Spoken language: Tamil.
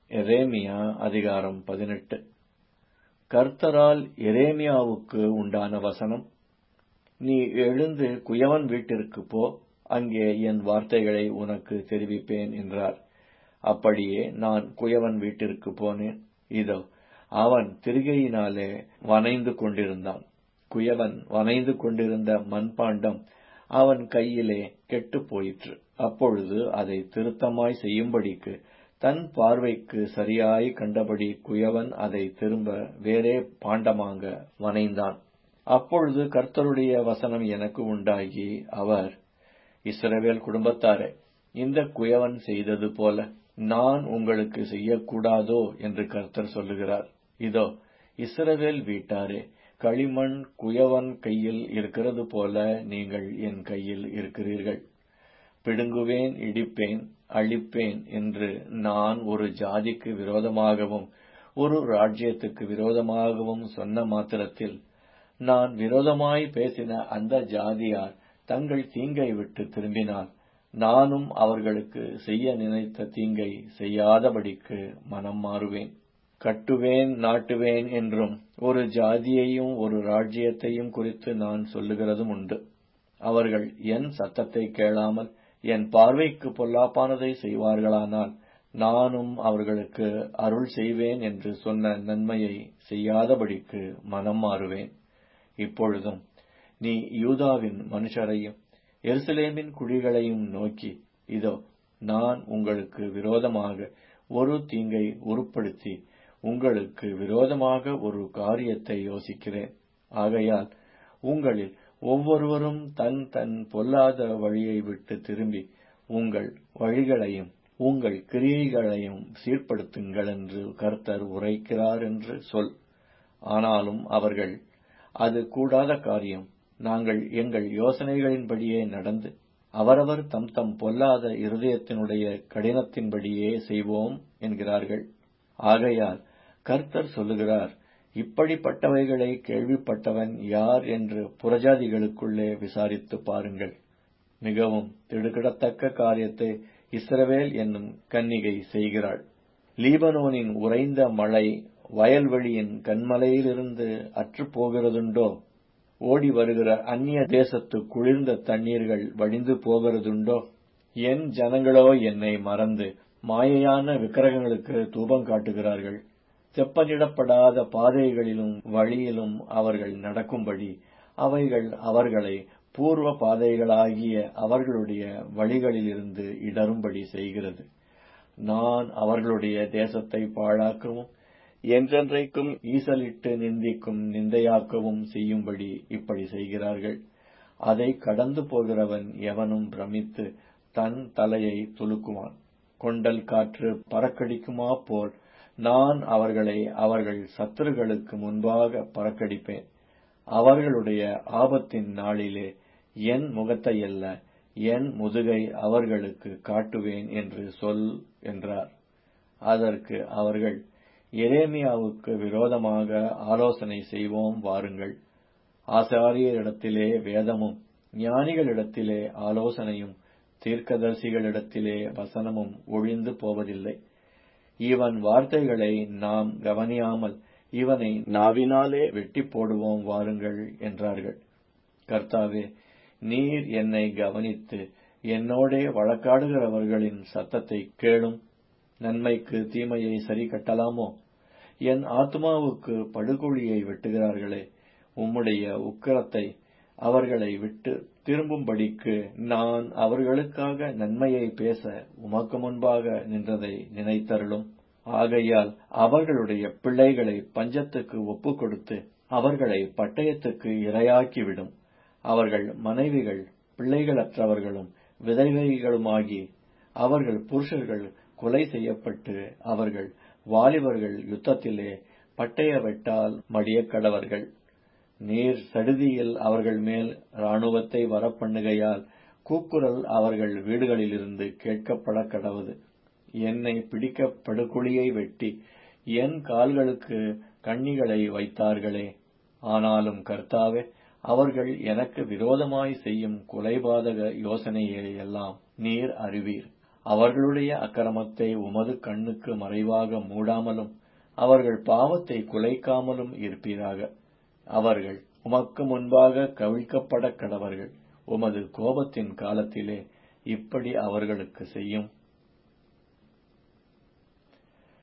எரேமியா அதிகாரம் பதினெட்டு கர்த்தரால் எரேமியாவுக்கு உண்டான வசனம் நீ எழுந்து குயவன் வீட்டிற்குப் போ அங்கே என் வார்த்தைகளை உனக்கு தெரிவிப்பேன் என்றார் அப்படியே நான் குயவன் வீட்டிற்குப் போனேன் இதோ அவன் திரிகையினாலே வனைந்து கொண்டிருந்தான் குயவன் வனைந்து கொண்டிருந்த மண்பாண்டம் அவன் கையிலே கெட்டுப் போயிற்று அப்பொழுது அதை திருத்தமாய் செய்யும்படிக்கு தன் பார்வைக்கு சரியாய் கண்டபடி குயவன் அதை திரும்ப வேறே பாண்டமாக வனைந்தான் அப்பொழுது கர்த்தருடைய வசனம் எனக்கு உண்டாகி அவர் இஸ்ரவேல் குடும்பத்தாரே இந்த குயவன் செய்தது போல நான் உங்களுக்கு செய்யக்கூடாதோ என்று கர்த்தர் சொல்லுகிறார் இதோ இஸ்ரவேல் வீட்டாரே களிமண் குயவன் கையில் இருக்கிறது போல நீங்கள் என் கையில் இருக்கிறீர்கள் பிடுங்குவேன் இடிப்பேன் அழிப்பேன் என்று நான் ஒரு ஜாதிக்கு விரோதமாகவும் ஒரு ராஜ்யத்துக்கு விரோதமாகவும் சொன்ன மாத்திரத்தில் நான் விரோதமாய் பேசின அந்த ஜாதியார் தங்கள் தீங்கை விட்டு திரும்பினால் நானும் அவர்களுக்கு செய்ய நினைத்த தீங்கை செய்யாதபடிக்கு மனம் மாறுவேன் கட்டுவேன் நாட்டுவேன் என்றும் ஒரு ஜாதியையும் ஒரு ராஜ்யத்தையும் குறித்து நான் சொல்லுகிறதும் உண்டு அவர்கள் என் சத்தத்தை கேளாமல் என் பார்வைக்கு பொல்லாப்பானதை செய்வார்களானால் நானும் அவர்களுக்கு அருள் செய்வேன் என்று சொன்ன நன்மையை செய்யாதபடிக்கு மனம் மாறுவேன் இப்பொழுதும் நீ யூதாவின் மனுஷரையும் எருசலேமின் குடிகளையும் நோக்கி இதோ நான் உங்களுக்கு விரோதமாக ஒரு தீங்கை உருப்படுத்தி உங்களுக்கு விரோதமாக ஒரு காரியத்தை யோசிக்கிறேன் ஆகையால் உங்களில் ஒவ்வொருவரும் தன் தன் பொல்லாத வழியை விட்டு திரும்பி உங்கள் வழிகளையும் உங்கள் கிரியைகளையும் சீர்படுத்துங்கள் என்று கர்த்தர் உரைக்கிறார் என்று சொல் ஆனாலும் அவர்கள் அது கூடாத காரியம் நாங்கள் எங்கள் யோசனைகளின்படியே நடந்து அவரவர் தம் தம் பொல்லாத இருதயத்தினுடைய கடினத்தின்படியே செய்வோம் என்கிறார்கள் ஆகையால் கர்த்தர் சொல்லுகிறார் இப்படிப்பட்டவைகளை கேள்விப்பட்டவன் யார் என்று புறஜாதிகளுக்குள்ளே விசாரித்து பாருங்கள் மிகவும் திடுக்கிடத்தக்க காரியத்தை இஸ்ரவேல் என்னும் கன்னிகை செய்கிறாள் லீபனோனின் உறைந்த மழை வயல்வெளியின் கண்மலையிலிருந்து அற்றுப் போகிறதுண்டோ ஓடி வருகிற அந்நிய தேசத்து குளிர்ந்த தண்ணீர்கள் வடிந்து போகிறதுண்டோ என் ஜனங்களோ என்னை மறந்து மாயையான விக்கிரகங்களுக்கு தூபம் காட்டுகிறார்கள் செப்பனிடப்படாத பாதைகளிலும் வழியிலும் அவர்கள் நடக்கும்படி அவைகள் அவர்களை பூர்வ பாதைகளாகிய அவர்களுடைய வழிகளிலிருந்து இடரும்படி செய்கிறது நான் அவர்களுடைய தேசத்தை பாழாக்கவும் என்றென்றைக்கும் ஈசலிட்டு நிந்திக்கும் நிந்தையாக்கவும் செய்யும்படி இப்படி செய்கிறார்கள் அதை கடந்து போகிறவன் எவனும் பிரமித்து தன் தலையை துலுக்குவான் கொண்டல் காற்று பறக்கடிக்குமா போல் நான் அவர்களை அவர்கள் சத்துருகளுக்கு முன்பாக பறக்கடிப்பேன் அவர்களுடைய ஆபத்தின் நாளிலே என் முகத்தையல்ல என் முதுகை அவர்களுக்கு காட்டுவேன் என்று சொல் என்றார் அதற்கு அவர்கள் எரேமியாவுக்கு விரோதமாக ஆலோசனை செய்வோம் வாருங்கள் ஆசாரியரிடத்திலே வேதமும் ஞானிகளிடத்திலே ஆலோசனையும் தீர்க்கதரிசிகளிடத்திலே வசனமும் ஒழிந்து போவதில்லை இவன் வார்த்தைகளை நாம் கவனியாமல் இவனை நாவினாலே வெட்டி போடுவோம் வாருங்கள் என்றார்கள் கர்த்தாவே நீர் என்னை கவனித்து என்னோடே வழக்காடுகிறவர்களின் சத்தத்தை கேளும் நன்மைக்கு தீமையை சரி கட்டலாமோ என் ஆத்மாவுக்கு படுகொழியை வெட்டுகிறார்களே உம்முடைய உக்கிரத்தை அவர்களை விட்டு திரும்பும்படிக்கு நான் அவர்களுக்காக நன்மையை பேச உமக்கு முன்பாக நின்றதை நினைத்தருளும் ஆகையால் அவர்களுடைய பிள்ளைகளை பஞ்சத்துக்கு ஒப்புக் கொடுத்து அவர்களை பட்டயத்துக்கு இரையாக்கிவிடும் அவர்கள் மனைவிகள் பிள்ளைகளற்றவர்களும் விதவைகளுமாகி அவர்கள் புருஷர்கள் கொலை செய்யப்பட்டு அவர்கள் வாலிபர்கள் யுத்தத்திலே பட்டய வெட்டால் மடியக் கடவர்கள் நீர் சடுதியில் அவர்கள் மேல் இராணுவத்தை வரப்பண்ணுகையால் கூக்குரல் அவர்கள் வீடுகளிலிருந்து கேட்கப்பட கடவது என்னை பிடிக்க படுகுழியை வெட்டி என் கால்களுக்கு கண்ணிகளை வைத்தார்களே ஆனாலும் கர்த்தாவே அவர்கள் எனக்கு விரோதமாய் செய்யும் கொலைபாதக யோசனையை எல்லாம் நீர் அறிவீர் அவர்களுடைய அக்கிரமத்தை உமது கண்ணுக்கு மறைவாக மூடாமலும் அவர்கள் பாவத்தை குலைக்காமலும் இருப்பீராக அவர்கள் உமக்கு முன்பாக கவிழ்க்கப்படக் கடவர்கள் உமது கோபத்தின் காலத்திலே இப்படி அவர்களுக்கு செய்யும்